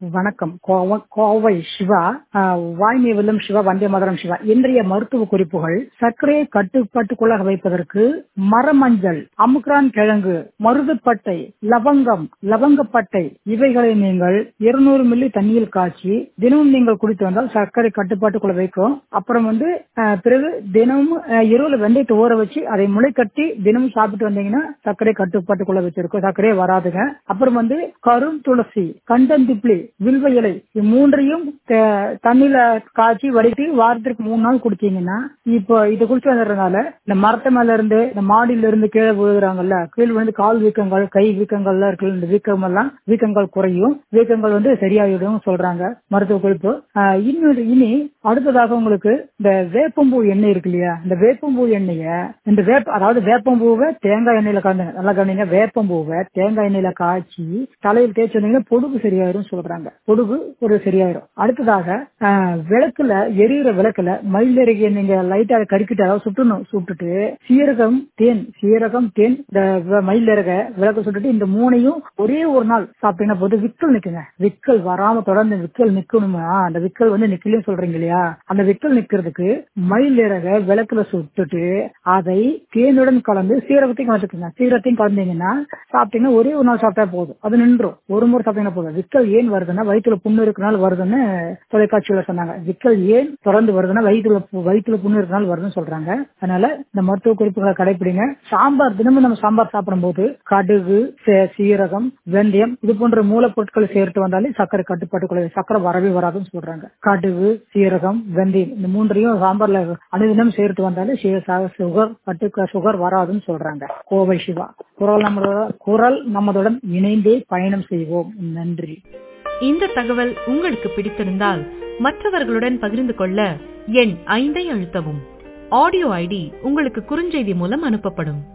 வணக்கம் கோவ- கோவை சிவா ஆஹ், வாய்மை வெல்லும் சிவா வந்தே மதுரம் சிவா இன்றைய மருத்துவ குறிப்புகள் சர்க்கரையை கட்டுப்பாட்டுக்குள்ளாக வைப்பதற்கு மரமஞ்சள் அமுக்ரான் கிழங்கு மருதுப்பட்டை லவங்கம் லவங்கப்பட்டை இவைகளை நீங்கள் இருநூறு மில்லி தண்ணியில் காய்ச்சி தினமும் நீங்கள் குடித்து வந்தால் சர்க்கரை கட்டுப்பாட்டுக்குள்ள வைக்கும் அப்புறம் வந்து ஆஹ், பிறகு தினமும் ஆஹ், இரவுல வெந்தயத்தை ஊற வச்சு அதை முளை கட்டி தினமும் சாப்பிட்டு வந்தீங்கன்னா சர்க்கரை கட்டுப்பாட்டுக்குள்ள வச்சிருக்கும் சர்க்கரையே வராதுங்க அப்புறம் வந்து கரும் துளசி கண்டந்திப்பிளி வில்வ இலை இது மூன்றையும் த- தண்ணியில காய்ச்சி வடித்து வாரத்திற்கு மூணு நாள் குடிச்சீங்கன்னா இப்போ இது குடிச்சு வந்ததுனால இந்த மரத்து மேல இருந்து இந்த மாடியில இருந்து கீழே விழுகிறாங்கல்ல கீழே விழுந்து கால் வீக்கங்கள் கை வீக்கங்கள்லாம் இருக்கு இந்த வீக்கம் எல்லாம் வீக்கங்கள் குறையும் வீக்கங்கள் வந்து சரியாயிடும் சொல்றாங்க மருத்துவ குறிப்பு ஆஹ் இன்னொரு இனி அடுத்ததாக உங்களுக்கு இந்த வேப்பம்பூ எண்ணெய் இருக்கு இல்லையா இந்த வேப்பம்பூ எண்ணெய இந்த வேப்ப அதாவது வேப்பம்பூவை தேங்காய் எண்ணெயில கலந்துங்க நல்லா கவனிங்க வேப்பம்பூவை தேங்காய் எண்ணெயில காய்ச்சி தலையில் தேய்ச்சி வந்தீங்கன்னா பொடுகு சரியாயிரும் சொல்றாங்க பொடுகு ஒரு சரியாயிரும் அடுத்ததாக ஆஹ், விளக்குல எரியிற விளக்குல மயிலிறகிய நீங்க லைட்டா கருக்கிட்டு அதாவது சுட்டணும் சுட்டுட்டு சீரகம் தேன் சீரகம் தேன் இந்த வ- மயிலிறக விளக்கு சுட்டுட்டு இந்த மூணையும் ஒரே ஒரு நாள் சாப்பிட்டீங்கன்னா போது விக்கல் நிக்குங்க விக்கல் வராம தொடர்ந்து விக்கல் நிக்கணுமா அந்த விக்கல் வந்து நிக்கலையும் சொல்றீங்க இல்லையா அந்த விக்கல் நிக்கிறதுக்கு மயிலிறக விளக்குல சுட்டுட்டு அதை தேனுடன் கலந்து சீரகத்தையும் கலந்துக்குங்க சீரகத்தையும் கலந்தீங்கன்னா சாப்பிட்டீங்கன்னா ஒரே ஒரு நாள் சாப்பிட்டா போதும் அது நின்றும் ஒரு முறை சாப்பிட்டீங்கன்னா போதும் விக்கல் ஏன் வருதுன்னா வயிற்றுல புண்ணு இருக்கனால வருதுன்னு தொலைக்காட்சியில சொன்னாங்க விக்கல் ஏன் தொடர்ந்து வருதுன்னா வயிற்றுல பு- வயிற்றுல புண்ணு இருக்கனால வருதுன்னு சொல்றாங்க அதனால இந்த மருத்துவ குறிப்புகளை கடைபிடிங்க சாம்பார் தினமும் நம்ம சாம்பார் சாப்பிடும்போது கடுகு சே- சீரகம் வெந்தயம் இது போன்ற மூலப்பொருட்களை சேர்த்து வந்தாலே சர்க்கரை கட்டுப்பாட்டுக்குள்ள சர்க்கரை வரவே வராதுன்னு சொல்றாங்க கடுகு சீரகம் வெந்தயம் இந்த மூன்றையும் சாம்பார்ல அனுதினம் சேர்த்து வந்தாலே சீ- ச- சுகர் கட்டு சுகர் வராதுன்னு சொல்றாங்க கோவை சிவா குரல் நம்மளோட குரல் நம்மதுடன் இணைந்தே பயணம் செய்வோம் நன்றி இந்த தகவல் உங்களுக்கு பிடித்திருந்தால் மற்றவர்களுடன் பகிர்ந்து கொள்ள எண் ஐந்தை அழுத்தவும் ஆடியோ ஐடி உங்களுக்கு குறுஞ்செய்தி மூலம் அனுப்பப்படும்